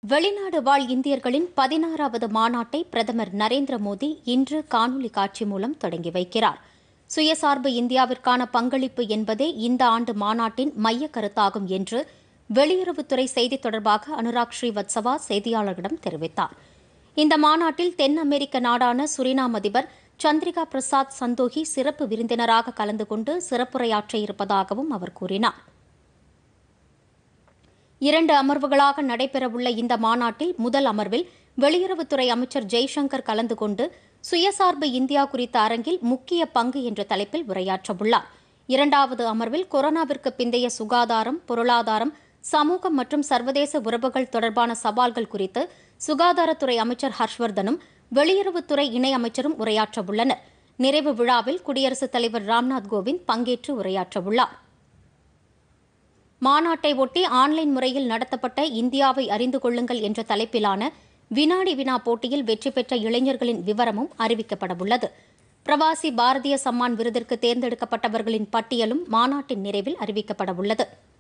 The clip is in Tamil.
வெளிநாடு வாழ் இந்தியர்களின் பதினாறாவது மாநாட்டை பிரதமர் நரேந்திர மோடி இன்று காணொலி காட்சி மூலம் தொடங்கி வைக்கிறார் சுயசார்பு இந்தியாவிற்கான பங்களிப்பு என்பதே இந்த ஆண்டு மாநாட்டின் மைய கருத்தாகும் என்று வெளியுறவுத்துறை செய்தித் தொடர்பாக அனுராக் ஸ்ரீவத்சவா செய்தியாளர்களிடம் தெரிவித்தார் இந்த மாநாட்டில் தென் அமெரிக்க நாடான சுரினாம் அதிபர் சந்திரிகா பிரசாத் சந்தோகி சிறப்பு விருந்தினராக கலந்து கொண்டு சிறப்புரையாற்ற இருப்பதாகவும் அவர் கூறினார் இரண்டு அமர்வுகளாக நடைபெறவுள்ள இந்த மாநாட்டில் முதல் அமர்வில் வெளியுறவுத்துறை அமைச்சர் ஜெய்சங்கர் கலந்து கொண்டு சுயசார்பு இந்தியா குறித்த அரங்கில் முக்கிய பங்கு என்ற தலைப்பில் உரையாற்றவுள்ளார் இரண்டாவது அமர்வில் கொரோனாவிற்கு பிந்தைய சுகாதாரம் பொருளாதாரம் சமூகம் மற்றும் சர்வதேச உறவுகள் தொடர்பான சவால்கள் குறித்து சுகாதாரத்துறை அமைச்சர் ஹர்ஷ்வர்தனும் வெளியுறவுத்துறை இணை அமைச்சரும் உரையாற்றவுள்ளனர் நிறைவு விழாவில் குடியரசுத் தலைவர் ராம்நாத் கோவிந்த் பங்கேற்று உரையாற்றவுள்ளார் மாநாட்டை ஒட்டி ஆன்லைன் முறையில் நடத்தப்பட்ட இந்தியாவை அறிந்து கொள்ளுங்கள் என்ற தலைப்பிலான வினாடி வினா போட்டியில் வெற்றி பெற்ற இளைஞர்களின் விவரமும் அறிவிக்கப்படவுள்ளது பிரவாசி பாரதிய சம்மான் விருதிற்கு தேர்ந்தெடுக்கப்பட்டவர்களின் பட்டியலும் மாநாட்டின் நிறைவில் அறிவிக்கப்படவுள்ளது